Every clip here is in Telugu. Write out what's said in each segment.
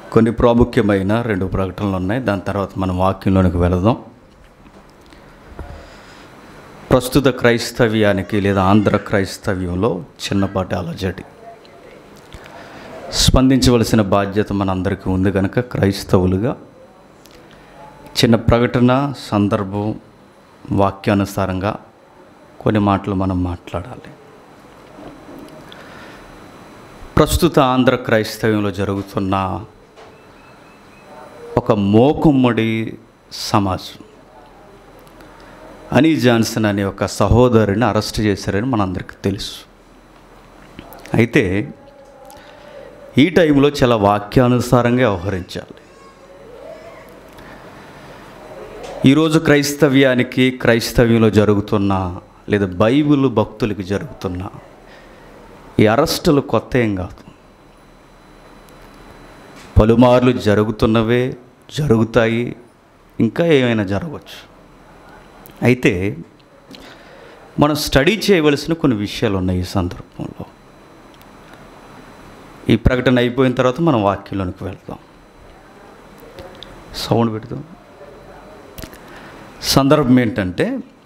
కొన్ని ప్రాముఖ్యమైన రెండు ప్రకటనలు ఉన్నాయి దాని తర్వాత మనం వాక్యంలోనికి వెళదాం ప్రస్తుత క్రైస్తవ్యానికి లేదా ఆంధ్ర క్రైస్తవ్యంలో చిన్నపాటి అలజడి స్పందించవలసిన బాధ్యత మనందరికీ ఉంది కనుక క్రైస్తవులుగా చిన్న ప్రకటన సందర్భం వాక్యానుసారంగా కొన్ని మాటలు మనం మాట్లాడాలి ప్రస్తుత ఆంధ్ర క్రైస్తవ్యంలో జరుగుతున్న ఒక మోకుమ్మడి సమాజం అనీ జాన్సన్ అనే ఒక సహోదరుని అరెస్ట్ చేశారని మనందరికీ తెలుసు అయితే ఈ టైంలో చాలా వాక్యానుసారంగా వ్యవహరించాలి ఈరోజు క్రైస్తవ్యానికి క్రైస్తవ్యంలో జరుగుతున్న లేదా బైబిల్ భక్తులకి జరుగుతున్న ఈ అరెస్టులు కొత్త ఏం కాదు పలుమార్లు జరుగుతున్నవే జరుగుతాయి ఇంకా ఏమైనా జరగవచ్చు అయితే మనం స్టడీ చేయవలసిన కొన్ని విషయాలు ఉన్నాయి ఈ సందర్భంలో ఈ ప్రకటన అయిపోయిన తర్వాత మనం వాక్యంలోనికి వెళ్దాం సౌండ్ పెడదాం సందర్భం ఏంటంటే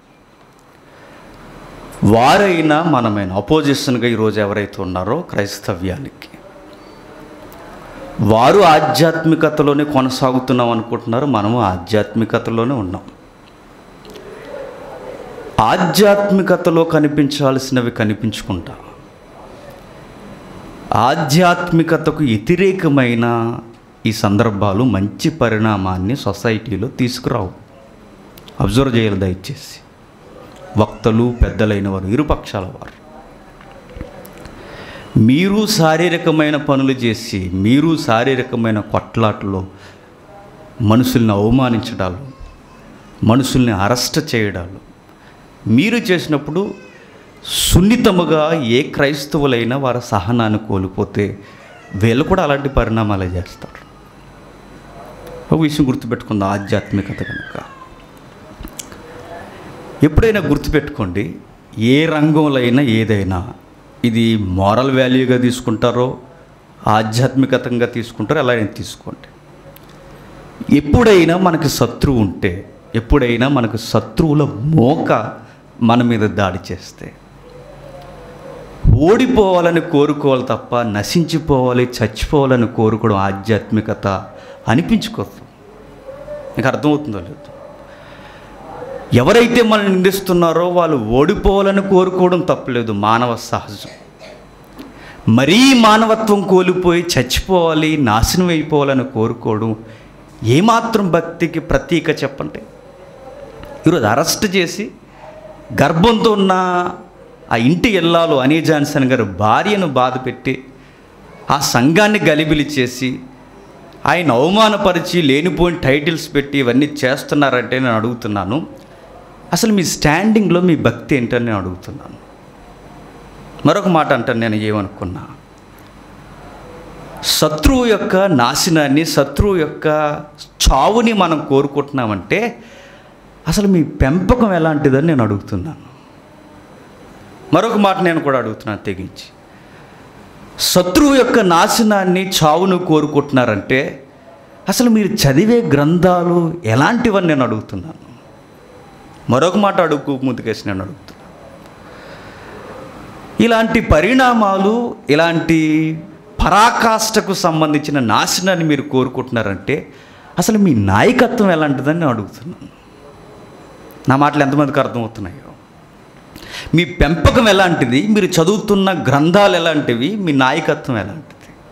వారైనా మనమైన అపోజిషన్గా ఈరోజు ఎవరైతే ఉన్నారో క్రైస్తవ్యానికి వారు ఆధ్యాత్మికతలోనే కొనసాగుతున్నాం అనుకుంటున్నారు మనము ఆధ్యాత్మికతలోనే ఉన్నాం ఆధ్యాత్మికతలో కనిపించాల్సినవి కనిపించుకుంటా ఆధ్యాత్మికతకు వ్యతిరేకమైన ఈ సందర్భాలు మంచి పరిణామాన్ని సొసైటీలో తీసుకురావు అబ్జర్వ్ చేయాలి దయచేసి వక్తలు పెద్దలైన వారు ఇరుపక్షాల వారు మీరు శారీరకమైన పనులు చేసి మీరు శారీరకమైన కొట్లాటలో మనుషుల్ని అవమానించడాలు మనుషుల్ని అరెస్ట్ చేయడాలు మీరు చేసినప్పుడు సున్నితముగా ఏ క్రైస్తవులైనా వారి సహనాన్ని కోల్పోతే వీళ్ళు కూడా అలాంటి పరిణామాలే చేస్తారు ఒక విషయం గుర్తుపెట్టుకుందాం ఆధ్యాత్మికత కనుక ఎప్పుడైనా గుర్తుపెట్టుకోండి ఏ రంగంలో అయినా ఏదైనా ఇది మారల్ వాల్యూగా తీసుకుంటారో ఆధ్యాత్మికతంగా తీసుకుంటారో అలానే తీసుకోండి ఎప్పుడైనా మనకి శత్రువు ఉంటే ఎప్పుడైనా మనకు శత్రువుల మోక మన మీద దాడి చేస్తే ఓడిపోవాలని కోరుకోవాలి తప్ప నశించిపోవాలి చచ్చిపోవాలని కోరుకోవడం ఆధ్యాత్మికత అనిపించుకోదు మీకు అర్థమవుతుందో లేదు ఎవరైతే మనల్ని నిందిస్తున్నారో వాళ్ళు ఓడిపోవాలని కోరుకోవడం తప్పలేదు మానవ సహజం మరీ మానవత్వం కోల్పోయి చచ్చిపోవాలి నాశనం అయిపోవాలని కోరుకోవడం ఏమాత్రం భక్తికి ప్రతీక చెప్పండి ఈరోజు అరెస్ట్ చేసి గర్భంతో ఉన్న ఆ ఇంటి ఎల్లాలు అనీ జాన్సన్ గారు భార్యను బాధ పెట్టి ఆ సంఘాన్ని గలిబిలి చేసి ఆయన అవమానపరిచి లేనిపోయిన టైటిల్స్ పెట్టి ఇవన్నీ చేస్తున్నారంటే నేను అడుగుతున్నాను అసలు మీ స్టాండింగ్లో మీ భక్తి ఏంటని నేను అడుగుతున్నాను మరొక మాట అంటాను నేను ఏమనుకున్నా శత్రువు యొక్క నాశనాన్ని శత్రువు యొక్క చావుని మనం కోరుకుంటున్నామంటే అసలు మీ పెంపకం ఎలాంటిదని నేను అడుగుతున్నాను మరొక మాట నేను కూడా అడుగుతున్నాను తెగించి శత్రువు యొక్క నాశనాన్ని చావును కోరుకుంటున్నారంటే అసలు మీరు చదివే గ్రంథాలు ఎలాంటివని నేను అడుగుతున్నాను మరొక మాట అడుగు ముందుకేసి నేను అడుగుతున్నాను ఇలాంటి పరిణామాలు ఇలాంటి పరాకాష్ఠకు సంబంధించిన నాశనాన్ని మీరు కోరుకుంటున్నారంటే అసలు మీ నాయకత్వం ఎలాంటిదని నేను అడుగుతున్నాను నా మాటలు ఎంతమందికి అర్థమవుతున్నాయో మీ పెంపకం ఎలాంటిది మీరు చదువుతున్న గ్రంథాలు ఎలాంటివి మీ నాయకత్వం ఎలాంటిది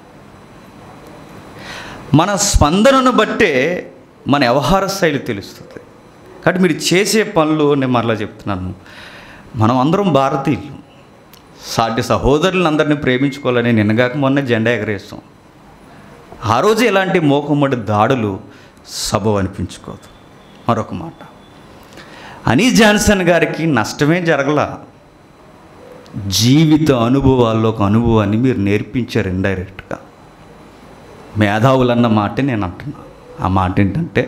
మన స్పందనను బట్టే మన వ్యవహార శైలి తెలుస్తుంది కాబట్టి మీరు చేసే పనులు నేను మరలా చెప్తున్నాను మనం అందరం భారతీయులు సాటి సహోదరులను అందరినీ ప్రేమించుకోవాలని నిన్నగాక మొన్న జెండా ఎగరేస్తాం ఆ రోజు ఇలాంటి మోకమ్మడి దాడులు సబ అనిపించుకోదు మరొక మాట అనీ జాన్సన్ గారికి నష్టమే జరగల జీవిత అనుభవాల్లో ఒక అనుభవాన్ని మీరు నేర్పించారు ఇండైరెక్ట్గా మేధావులన్న మాట నేను అంటున్నా ఆ మాట ఏంటంటే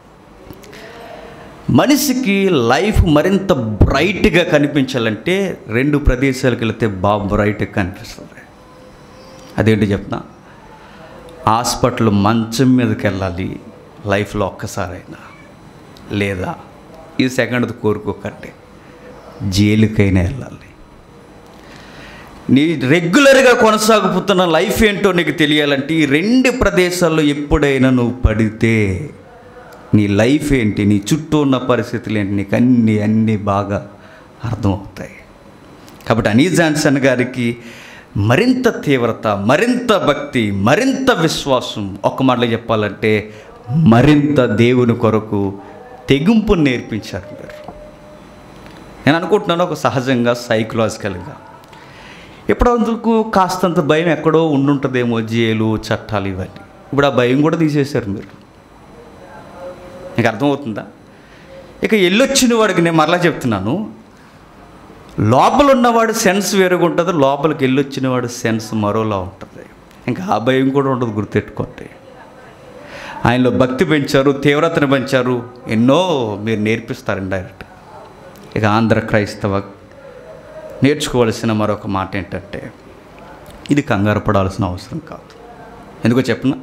మనిషికి లైఫ్ మరింత బ్రైట్గా కనిపించాలంటే రెండు ప్రదేశాలకు వెళితే బాగా బ్రైట్గా కనిపిస్తుంది అదేంటి చెప్తా హాస్పిటల్ మంచం మీదకి వెళ్ళాలి లైఫ్లో ఒక్కసారైనా లేదా ఈ సెకండ్ కోరుకోకండి జైలుకైనా వెళ్ళాలి నీ రెగ్యులర్గా కొనసాగుతున్న లైఫ్ ఏంటో నీకు తెలియాలంటే ఈ రెండు ప్రదేశాల్లో ఎప్పుడైనా నువ్వు పడితే నీ లైఫ్ ఏంటి నీ చుట్టూ ఉన్న పరిస్థితులు ఏంటి నీకు అన్నీ అన్నీ బాగా అర్థమవుతాయి కాబట్టి అనీ జాన్సన్ గారికి మరింత తీవ్రత మరింత భక్తి మరింత విశ్వాసం ఒక మాటలో చెప్పాలంటే మరింత దేవుని కొరకు తెగింపు నేర్పించారు మీరు నేను అనుకుంటున్నాను ఒక సహజంగా సైకలాజికల్గా ఇప్పటివరకు కాస్తంత భయం ఎక్కడో ఉండుంటుందేమో జైలు చట్టాలు ఇవన్నీ ఇప్పుడు ఆ భయం కూడా తీసేశారు మీరు నీకు అర్థమవుతుందా ఇక ఎల్లొచ్చిన వాడికి నేను మరలా చెప్తున్నాను లోపల ఉన్నవాడు సెన్స్ వేరుగా ఉంటుంది లోపలికి వెళ్ళొచ్చిన వాడు సెన్స్ మరోలా ఉంటుంది ఇంకా ఆ భయం కూడా ఉండదు గుర్తెట్టుకోండి ఆయనలో భక్తి పెంచారు తీవ్రతను పెంచారు ఎన్నో మీరు నేర్పిస్తారు డైరెక్ట్ ఇక ఆంధ్ర క్రైస్తవ నేర్చుకోవాల్సిన మరొక మాట ఏంటంటే ఇది కంగారు పడాల్సిన అవసరం కాదు ఎందుకో చెప్పనా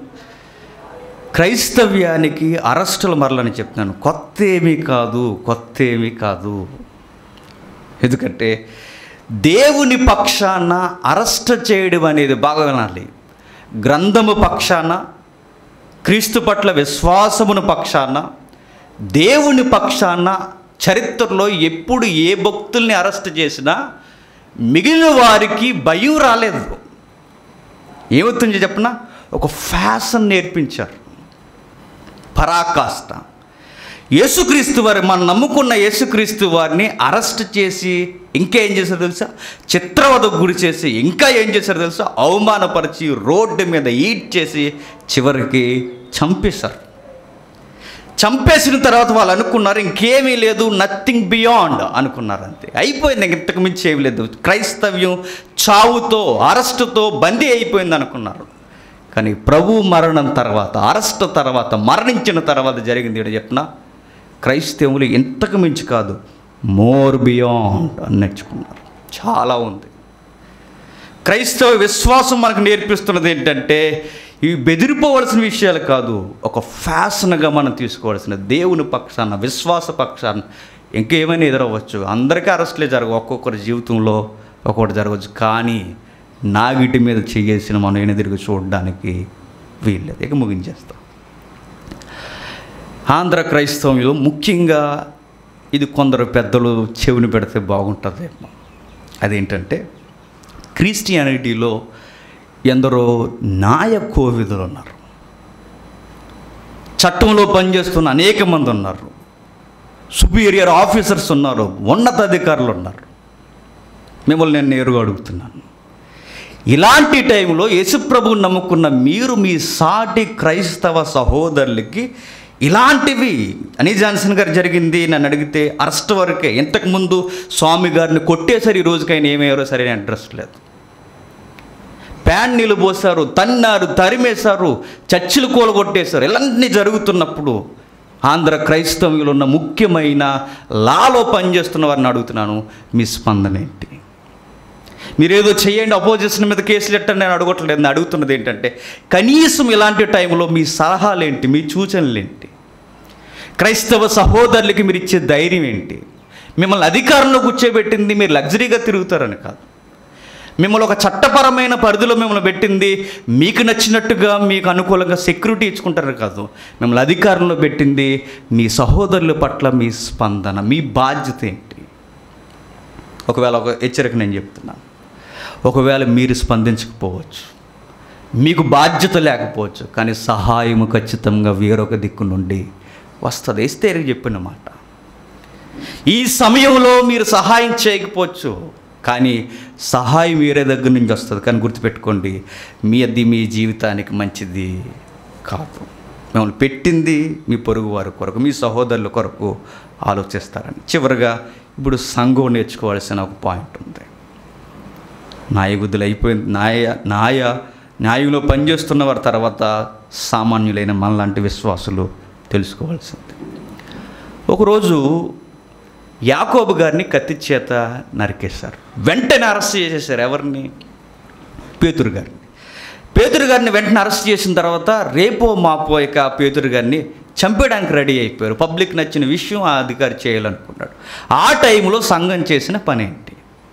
క్రైస్తవ్యానికి అరెస్టుల మరలని చెప్తున్నాను కొత్త ఏమీ కాదు కొత్త ఏమీ కాదు ఎందుకంటే దేవుని పక్షాన అరెస్ట్ చేయడం అనేది బాగా వినాలి గ్రంథము పక్షాన క్రీస్తు పట్ల విశ్వాసమును పక్షాన దేవుని పక్షాన చరిత్రలో ఎప్పుడు ఏ భక్తుల్ని అరెస్ట్ చేసినా మిగిలిన వారికి భయం రాలేదు ఏమవుతుంది చెప్పిన ఒక ఫ్యాషన్ నేర్పించారు పరాకాష్ట యేసుక్రీస్తు వారి మనం నమ్ముకున్న యేసుక్రీస్తు వారిని అరెస్ట్ చేసి ఇంకా ఏం చేశారు తెలుసా చిత్రవదకు గురి చేసి ఇంకా ఏం చేశారు తెలుసా అవమానపరిచి రోడ్డు మీద ఈట్ చేసి చివరికి చంపేశారు చంపేసిన తర్వాత వాళ్ళు అనుకున్నారు ఇంకేమీ లేదు నథింగ్ బియాండ్ అనుకున్నారు అంతే అయిపోయింది ఇంక ఇంతకు మించి ఏమీ లేదు క్రైస్తవ్యం చావుతో అరెస్టుతో బందీ అయిపోయింది అనుకున్నారు కానీ ప్రభు మరణం తర్వాత అరెస్ట్ తర్వాత మరణించిన తర్వాత జరిగింది ఏంటో చెప్పిన క్రైస్తవులు ఇంతకు మించి కాదు మోర్ బియాండ్ అని నేర్చుకున్నారు చాలా ఉంది క్రైస్తవ విశ్వాసం మనకు నేర్పిస్తున్నది ఏంటంటే ఇవి బెదిరిపోవలసిన విషయాలు కాదు ఒక ఫ్యాషన్గా మనం తీసుకోవాల్సిన దేవుని పక్షాన విశ్వాస పక్షాన ఇంకేమైనా ఎదురవ్వచ్చు అందరికీ అరెస్ట్లే జరగవు ఒక్కొక్కరి జీవితంలో ఒక్కొక్కటి జరగవచ్చు కానీ నాగిటి మీద చేసిన మనం ఎదురుగా చూడడానికి వీల్లేదు ఇక ముగించేస్తాం ఆంధ్ర క్రైస్తవంలో ముఖ్యంగా ఇది కొందరు పెద్దలు చెవిని పెడితే బాగుంటుందేమో అదేంటంటే క్రిస్టియానిటీలో ఎందరో నాయ కోవిదులు ఉన్నారు చట్టంలో పనిచేస్తున్న అనేక మంది ఉన్నారు సుపీరియర్ ఆఫీసర్స్ ఉన్నారు ఉన్నతాధికారులు ఉన్నారు మిమ్మల్ని నేను నేరుగా అడుగుతున్నాను ఇలాంటి టైంలో యేసుప్రభుని నమ్ముకున్న మీరు మీ సాటి క్రైస్తవ సహోదరులకి ఇలాంటివి అని జాన్సన్ గారు జరిగింది నన్ను అడిగితే అరెస్ట్ వరకే ఇంతకుముందు స్వామి గారిని కొట్టేసరి ఈ రోజుకైనా ఏమయ్యారో సరైన అడ్రస్ లేదు ప్యాన్ నీళ్ళు పోసారు తన్నారు తరిమేశారు చర్చిలు కూలగొట్టేశారు ఇలాంటివి జరుగుతున్నప్పుడు ఆంధ్ర క్రైస్తవులు ఉన్న ముఖ్యమైన లాలో పనిచేస్తున్న వారిని అడుగుతున్నాను మీ స్పందన ఏంటి మీరేదో చేయండి అపోజిషన్ మీద కేసులు ఎట్టండి నేను అడగట్లేదు నేను అడుగుతున్నది ఏంటంటే కనీసం ఇలాంటి టైంలో మీ సలహాలు ఏంటి మీ సూచనలు ఏంటి క్రైస్తవ సహోదరులకి మీరు ఇచ్చే ధైర్యం ఏంటి మిమ్మల్ని అధికారంలో కూర్చోబెట్టింది మీరు లగ్జరీగా తిరుగుతారని కాదు మిమ్మల్ని ఒక చట్టపరమైన పరిధిలో మిమ్మల్ని పెట్టింది మీకు నచ్చినట్టుగా మీకు అనుకూలంగా సెక్యూరిటీ ఇచ్చుకుంటారు కాదు మిమ్మల్ని అధికారంలో పెట్టింది మీ సహోదరుల పట్ల మీ స్పందన మీ బాధ్యత ఏంటి ఒకవేళ ఒక హెచ్చరిక నేను చెప్తున్నాను ఒకవేళ మీరు స్పందించకపోవచ్చు మీకు బాధ్యత లేకపోవచ్చు కానీ సహాయము ఖచ్చితంగా వేరొక దిక్కు నుండి వస్తుంది ఎస్తేరికి చెప్పిన మాట ఈ సమయంలో మీరు సహాయం చేయకపోవచ్చు కానీ సహాయం వేరే దగ్గర నుంచి వస్తుంది కానీ గుర్తుపెట్టుకోండి మీ అది మీ జీవితానికి మంచిది కాదు మిమ్మల్ని పెట్టింది మీ పొరుగు వారి కొరకు మీ సహోదరుల కొరకు ఆలోచిస్తారని చివరిగా ఇప్పుడు సంఘం నేర్చుకోవాల్సిన ఒక పాయింట్ ఉంది నాయబుద్ధులు అయిపోయింది నాయ నాయ న్యాయంలో పనిచేస్తున్న వారి తర్వాత సామాన్యులైన మనలాంటి విశ్వాసులు తెలుసుకోవాల్సింది ఒకరోజు యాకోబు గారిని కత్తి చేత నరికేశారు వెంటనే అరెస్ట్ చేసేసారు ఎవరిని పేతురు గారిని పేతురు గారిని వెంటనే అరెస్ట్ చేసిన తర్వాత రేపో మాపో ఇక పేతురు గారిని చంపేయడానికి రెడీ అయిపోయారు పబ్లిక్ నచ్చిన విషయం ఆ అధికారి చేయాలనుకున్నాడు ఆ టైంలో సంఘం చేసిన పని ఏంటి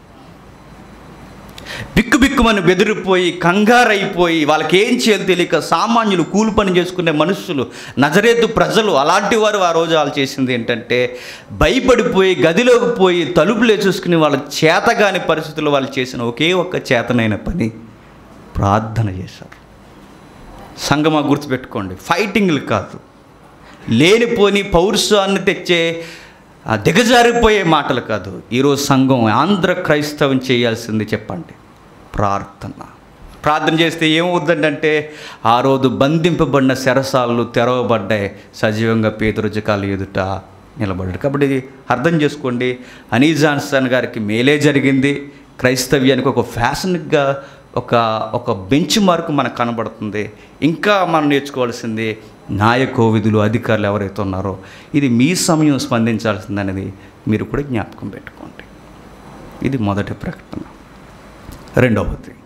బిక్కు బిక్కుమని బెదిరిపోయి కంగారైపోయి వాళ్ళకి ఏం చేయాలో తెలియక సామాన్యులు కూలి పని చేసుకునే మనుషులు నజరేతు ప్రజలు అలాంటి వారు ఆ రోజు వాళ్ళు చేసింది ఏంటంటే భయపడిపోయి గదిలోకి పోయి తలుపులు వేసేసుకుని వాళ్ళ చేతగాని పరిస్థితుల్లో వాళ్ళు చేసిన ఒకే ఒక్క చేతనైన పని ప్రార్థన చేశారు సంగమా గుర్తుపెట్టుకోండి ఫైటింగ్లు కాదు లేనిపోని పౌరుషాన్ని తెచ్చే ఆ దిగజారిపోయే మాటలు కాదు ఈరోజు సంఘం ఆంధ్ర క్రైస్తవం చేయాల్సింది చెప్పండి ప్రార్థన ప్రార్థన చేస్తే ఏమవుద్దంటే ఆ రోజు బంధింపబడిన శరసాలు తెరవబడ్డాయి సజీవంగా పేదరుజకాలు ఎదుట నిలబడ్డాడు కాబట్టి ఇది అర్థం చేసుకోండి అనీ జాన్సన్ గారికి మేలే జరిగింది క్రైస్తవ్యానికి ఒక ఫ్యాషన్గా ఒక ఒక బెంచ్ మార్క్ మనకు కనబడుతుంది ఇంకా మనం నేర్చుకోవాల్సింది నాయకోవిధులు అధికారులు ఎవరైతే ఉన్నారో ఇది మీ సమయం స్పందించాల్సింది అనేది మీరు కూడా జ్ఞాపకం పెట్టుకోండి ఇది మొదటి ప్రకటన రెండవది